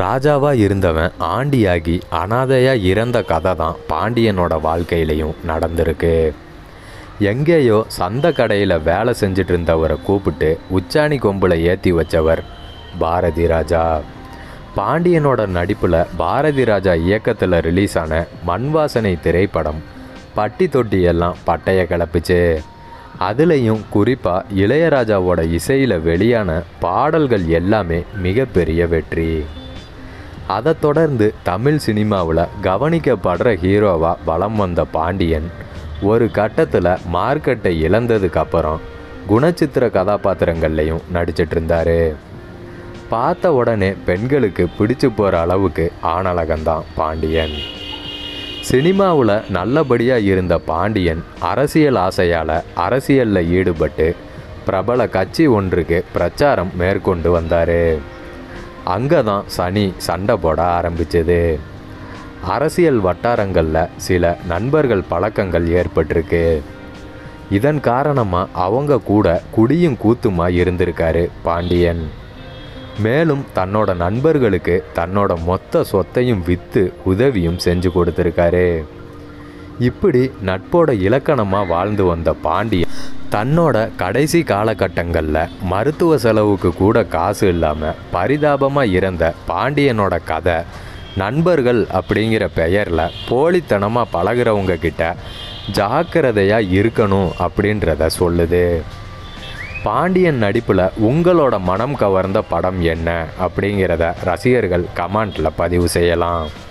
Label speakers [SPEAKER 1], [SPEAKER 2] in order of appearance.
[SPEAKER 1] ராஜாவாக இருந்தவன் ஆண்டியாகி அனாதையாக இறந்த கதை தான் பாண்டியனோட வாழ்க்கையிலையும் நடந்திருக்கு எங்கேயோ சந்த கடையில் வேலை செஞ்சுட்டு இருந்தவரை கூப்பிட்டு உச்சாணி கொம்பில் ஏற்றி வச்சவர் பாரதி ராஜா பாண்டியனோட நடிப்பில் பாரதி ராஜா இயக்கத்தில் ரிலீஸ் ஆன மண்வாசனை திரைப்படம் பட்டி தொட்டி எல்லாம் பட்டைய கிளப்புச்சு அதுலேயும் குறிப்பாக இளையராஜாவோட இசையில் வெளியான பாடல்கள் எல்லாமே மிகப்பெரிய வெற்றி அதை தொடர்ந்து தமிழ் சினிமாவில் கவனிக்கப்படுற ஹீரோவாக வலம் வந்த பாண்டியன் ஒரு கட்டத்தில் மார்க்கெட்டை இழந்ததுக்கு அப்புறம் குணச்சித்திர கதாபாத்திரங்கள்லையும் நடிச்சிட்டு இருந்தாரு பார்த்த உடனே பெண்களுக்கு பிடிச்சு போகிற அளவுக்கு ஆணழகந்தான் பாண்டியன் சினிமாவில் நல்லபடியாக இருந்த பாண்டியன் அரசியல் ஆசையால் அரசியலில் ஈடுபட்டு பிரபல கட்சி ஒன்றுக்கு பிரச்சாரம் மேற்கொண்டு வந்தார் அங்கே தான் சனி சண்டை போட ஆரம்பிச்சது அரசியல் வட்டாரங்களில் சில நண்பர்கள் பழக்கங்கள் ஏற்பட்டிருக்கு இதன் காரணமாக அவங்க கூட குடியும் கூத்துமா இருந்திருக்காரு பாண்டியன் மேலும் தன்னோட நண்பர்களுக்கு தன்னோட மொத்த சொத்தையும் விற்று உதவியும் செஞ்சு கொடுத்துருக்காரு இப்படி நட்போட இலக்கணமாக வாழ்ந்து வந்த பாண்டியன் தன்னோட கடைசி காலகட்டங்களில் மருத்துவ செலவுக்கு கூட காசு இல்லாமல் பரிதாபமாக இறந்த பாண்டியனோட கதை நண்பர்கள் அப்படிங்கிற பெயரில் போலித்தனமாக பழகுறவங்க கிட்ட ஜாக்கிரதையாக இருக்கணும் அப்படின்றத சொல்லுது பாண்டியன் நடிப்பில் உங்களோட மனம் கவர்ந்த படம் என்ன அப்படிங்கிறத ரசிகர்கள் கமெண்ட்டில் பதிவு செய்யலாம்